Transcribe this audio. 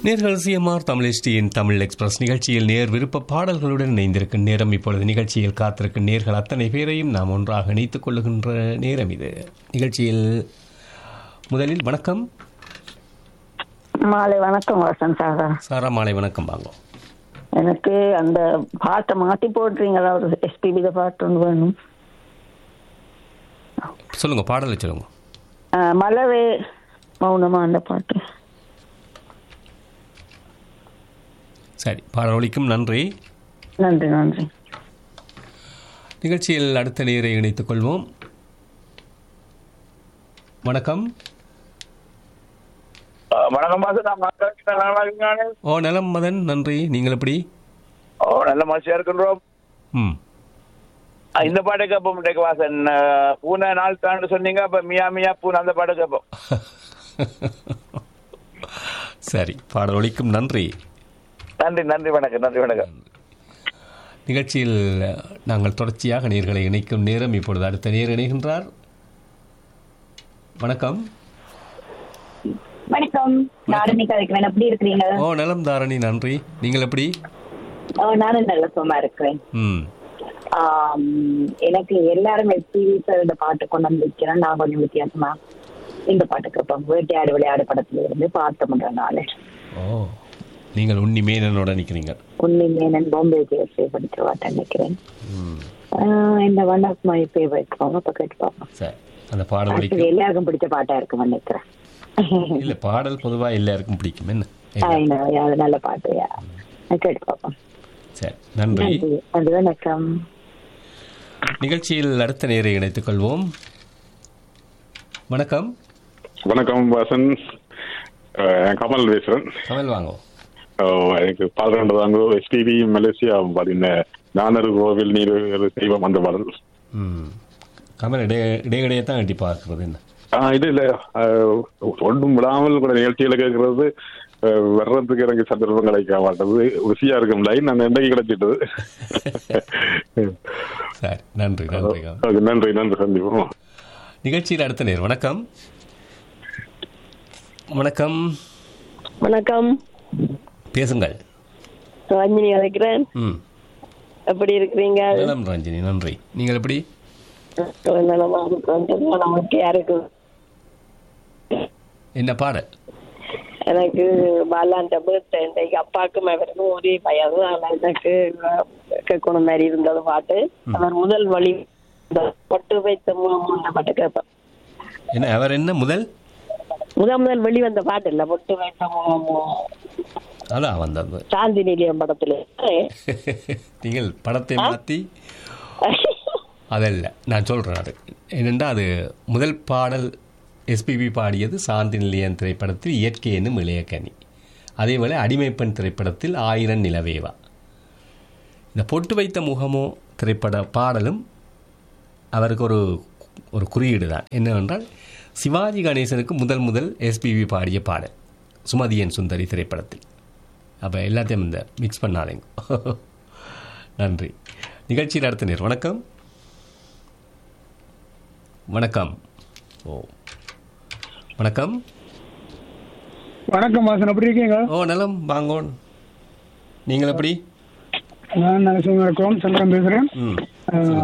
நேர்கள் சிஎம்ஆர் தமிழ் எஸ்டியின் தமிழ் எக்ஸ்பிரஸ் நிகழ்ச்சியில் நேர் விருப்ப பாடல்களுடன் இணைந்திருக்கும் நேரம் இப்பொழுது நிகழ்ச்சியில் காத்திருக்கும் நேர்கள் அத்தனை பேரையும் நாம் ஒன்றாக இணைத்துக் கொள்ளுகின்ற நேரம் இது நிகழ்ச்சியில் முதலில் வணக்கம் மாலை வணக்கம் வசந்த் சாகா சாரா மாலை வணக்கம் வாங்க எனக்கு அந்த பாட்டை மாத்தி போடுறீங்களா ஒரு எஸ்பிபி பாட்டு ஒன்று வேணும் சொல்லுங்க பாடலை சொல்லுங்க ஆ, மலரே மௌனமா அந்த பாட்டு சரி பாடல் ஒலிக்கும் நன்றி நன்றி நன்றி நிகழ்ச்சியில் அடுத்த நேரை இணைத்துக் கொள்வோம் வணக்கம் ஆ, வணக்கம் பாசு நான் மாத்தாச்சு நல்லா இருக்கீங்க ஓ நலம் மதன் நன்றி நீங்கள் எப்படி ஓ நல்ல மகிழ்ச்சியா இருக்கின்றோம் ம் ஆ, இந்த பாட்டு கேட்போம் இன்றைக்கு வாசன் ஆ, பூனை நாள் தாண்டு சொன்னீங்க அப்ப மியா மியா பூனை அந்த பாட்டு கேட்போம் சரி பாடல் ஒலிக்கும் நன்றி நன்றி நன்றி வணக்கம் நன்றி வணக்கம் நிகழ்ச்சியில் நாங்கள் தொடர்ச்சியாக நேர்களை இணைக்கும் நேரம் இப்பொழுது அடுத்த நேர் இணைகின்றார் வணக்கம் வணக்கம் நாரணி கதைக்கிறேன் எப்படி இருக்கிறீங்க ஓ நலம் தாரணி நன்றி நீங்கள் எப்படி ஓ, நானும் நல்ல சும்மா இருக்கிறேன் ம் ஆம், எனக்கு எல்லாரும் எஸ்பிவி சாரோட பாட்டு கொண்டு வந்திருக்கிறேன் நான் கொஞ்சம் வித்தியாசமா இந்த பாட்டு கேட்பேன் வேட்டையாடு விளையாடு படத்துல இருந்து பார்த்த முன்ற நாள் ஓ நீங்கள் உன்னி மேனனோட நிற்கிறீங்க உன்னை மேனன் பாம்பே ஜெயஸ்ரீ படிக்கிற பாட்டு நினைக்கிறேன் ம் ஆஹ், இந்த one of my favourite song அப்ப கேட்டு பார்ப்போம் சரி அந்த பாடல் Actually, ஒலிக்கும் எல்லாருக்கும் பிடிச்ச பாட்டா இருக்கும் நினைக்கிறேன் இல்லை பாடல் பொதுவாக எல்லாருக்கும் பிடிக்கும் என்ன I know, yeah, அது நல்ல பாட்டு yeah. கேட்டு பார்ப்போம் சரி நன்றி நன்றி நன்றி வணக்கம் நிகழ்ச்சியில் அடுத்த நேரை இணைத்துக் கொள்வோம் வணக்கம் வணக்கம் வாசன் அஹ் நான் கமல் பேசுறேன் கமல் வாங்கோ அஹ் எனக்கு பாடுறது தாங்க எஸ்பிபி மலேசியா பாடின நானரு கோவில் நீர் தெய்வம் அந்த பாடல் ம் கமல் இடைய இடையிடையே தான் எட்டி பார்க்கறது என்ன ஆஹ் இது இல்ல அஹ் ஒன்றும் விடாமல் கூட நிகழ்ச்சியில கேட்கறது அஹ் வர்றதுக்கு எனக்கு சந்தர்ப்பம் கிடைக்க மாட்டது ருசியா இருக்கும் லைன் அந்த இன்றைக்கு கிடைச்சிட்டது சரி நன்றி நன்றி கமல் Okay, நன்றி நன்றி சந்திப்போம் நிகழ்ச்சியில் அடுத்த நேர் வணக்கம் வணக்கம் வணக்கம் பேசுங்கள் ரஞ்சினி அழைக்கிறேன் ம் எப்படி இருக்கிறீங்க நலம் ரஞ்சினி நன்றி நீங்கள் எப்படி நலமா இருக்கிறோம். நமக்கு யாருக்கு என்ன பாடல் எனக்கு பாலாண்ட பர்த்டே இன்றைக்கு அப்பாவுக்கும் அவருக்கும் ஒரே பையன் ஆனா எனக்கு கேட்கணும் மாதிரி இருந்தது பாட்டு அவர் முதல் வழி இந்த பொட்டு வைத்த மூணு பாட்டு கேட்பேன் என்ன அவர் என்ன முதல் முதல் முதல் வெளிவந்த பாட்டு இல்ல பொட்டு வைத்த மூணு அதான் வந்தது சாந்தி நிலையம் படத்துல நீங்கள் படத்தை மாற்றி அதல்ல நான் சொல்கிறேன் அது என்னென்னா அது முதல் பாடல் எஸ்பிபி பாடியது சாந்தி நிலையன் திரைப்படத்தில் இயற்கை என்னும் இளையக்கனி அதேபோல் அடிமைப்பெண் திரைப்படத்தில் ஆயிரம் நிலவேவா இந்த பொட்டு வைத்த முகமோ திரைப்பட பாடலும் அவருக்கு ஒரு ஒரு குறியீடு தான் என்னவென்றால் சிவாஜி கணேசனுக்கு முதல் முதல் எஸ்பிபி பாடிய பாடல் சுமதியன் சுந்தரி திரைப்படத்தில் அப்போ எல்லாத்தையும் இந்த மிக்ஸ் பண்ணாதீங்க நன்றி நிகழ்ச்சியில் அடுத்த நேர் வணக்கம் வணக்கம் ஓ வணக்கம் வணக்கம் வாசன் எப்படி இருக்கீங்க ஓ நலம் வாங்கோன் நீங்கள் எப்படி நான் நரசிம்ம இருக்கோம் சந்திரன் பேசுறேன் ம் அஹ்,